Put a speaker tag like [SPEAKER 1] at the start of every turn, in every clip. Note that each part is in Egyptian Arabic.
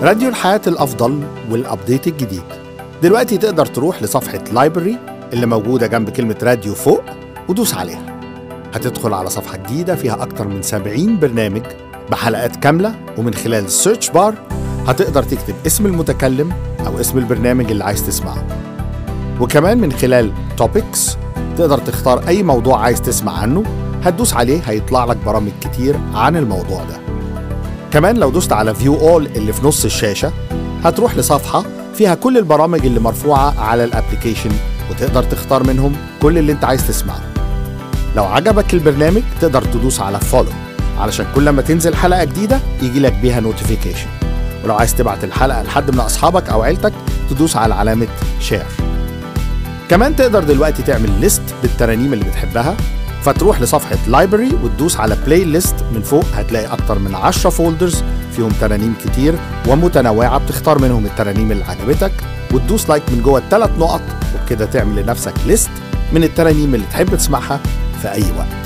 [SPEAKER 1] راديو الحياة الأفضل والأبديت الجديد دلوقتي تقدر تروح لصفحة لايبرري اللي موجودة جنب كلمة راديو فوق ودوس عليها هتدخل على صفحة جديدة فيها أكتر من 70 برنامج بحلقات كاملة ومن خلال السيرش بار هتقدر تكتب اسم المتكلم أو اسم البرنامج اللي عايز تسمعه وكمان من خلال توبكس تقدر تختار أي موضوع عايز تسمع عنه هتدوس عليه هيطلع لك برامج كتير عن الموضوع ده كمان لو دوست على فيو اول اللي في نص الشاشة هتروح لصفحة فيها كل البرامج اللي مرفوعة على الابليكيشن وتقدر تختار منهم كل اللي انت عايز تسمعه لو عجبك البرنامج تقدر تدوس على فولو علشان كل ما تنزل حلقة جديدة يجي لك بيها نوتيفيكيشن ولو عايز تبعت الحلقة لحد من أصحابك أو عيلتك تدوس على علامة شير كمان تقدر دلوقتي تعمل ليست بالترانيم اللي بتحبها فتروح لصفحة لايبرري وتدوس على بلاي ليست من فوق هتلاقي أكتر من 10 فولدرز فيهم ترانيم كتير ومتنوعة بتختار منهم الترانيم اللي عجبتك وتدوس لايك من جوه الثلاث نقط وبكده تعمل لنفسك ليست من الترانيم اللي تحب تسمعها في أي وقت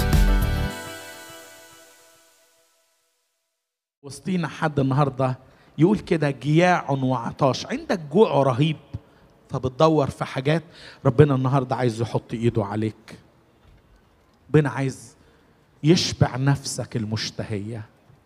[SPEAKER 2] وسطينا حد النهارده يقول كده جياع وعطاش عندك جوع رهيب فبتدور في حاجات ربنا النهارده عايز يحط ايده عليك ربنا عايز يشبع نفسك المشتهيه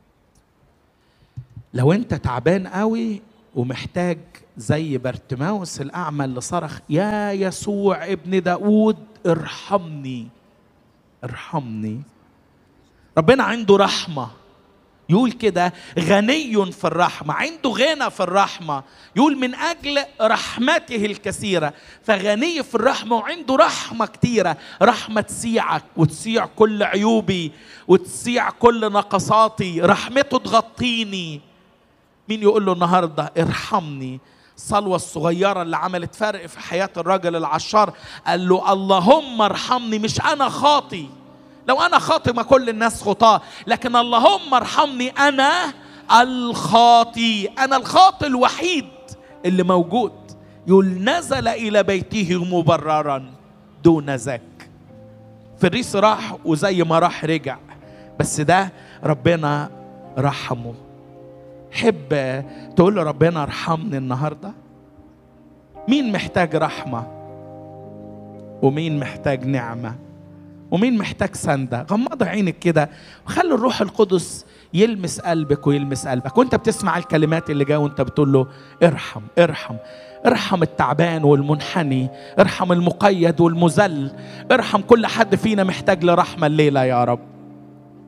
[SPEAKER 2] لو انت تعبان قوي ومحتاج زي برتماوس الاعمى اللي صرخ يا يسوع ابن داود ارحمني ارحمني ربنا عنده رحمه يقول كده غني في الرحمة عنده غنى في الرحمة يقول من أجل رحمته الكثيرة فغني في الرحمة وعنده رحمة كتيرة رحمة تسيعك وتسيع كل عيوبي وتسيع كل نقصاتي رحمته تغطيني مين يقول له النهاردة ارحمني الصلوة الصغيرة اللي عملت فرق في حياة الرجل العشار قال له اللهم ارحمني مش أنا خاطي لو انا خاطئ ما كل الناس خطاه لكن اللهم ارحمني انا الخاطي انا الخاطئ الوحيد اللي موجود يقول نزل الى بيته مبررا دون ذاك فريس راح وزي ما راح رجع بس ده ربنا رحمه حب تقول له ربنا ارحمني النهارده مين محتاج رحمه ومين محتاج نعمه ومين محتاج سندة غمض عينك كده وخلي الروح القدس يلمس قلبك ويلمس قلبك وانت بتسمع الكلمات اللي جايه وانت بتقول له ارحم ارحم ارحم التعبان والمنحني ارحم المقيد والمذل ارحم كل حد فينا محتاج لرحمة الليلة يا رب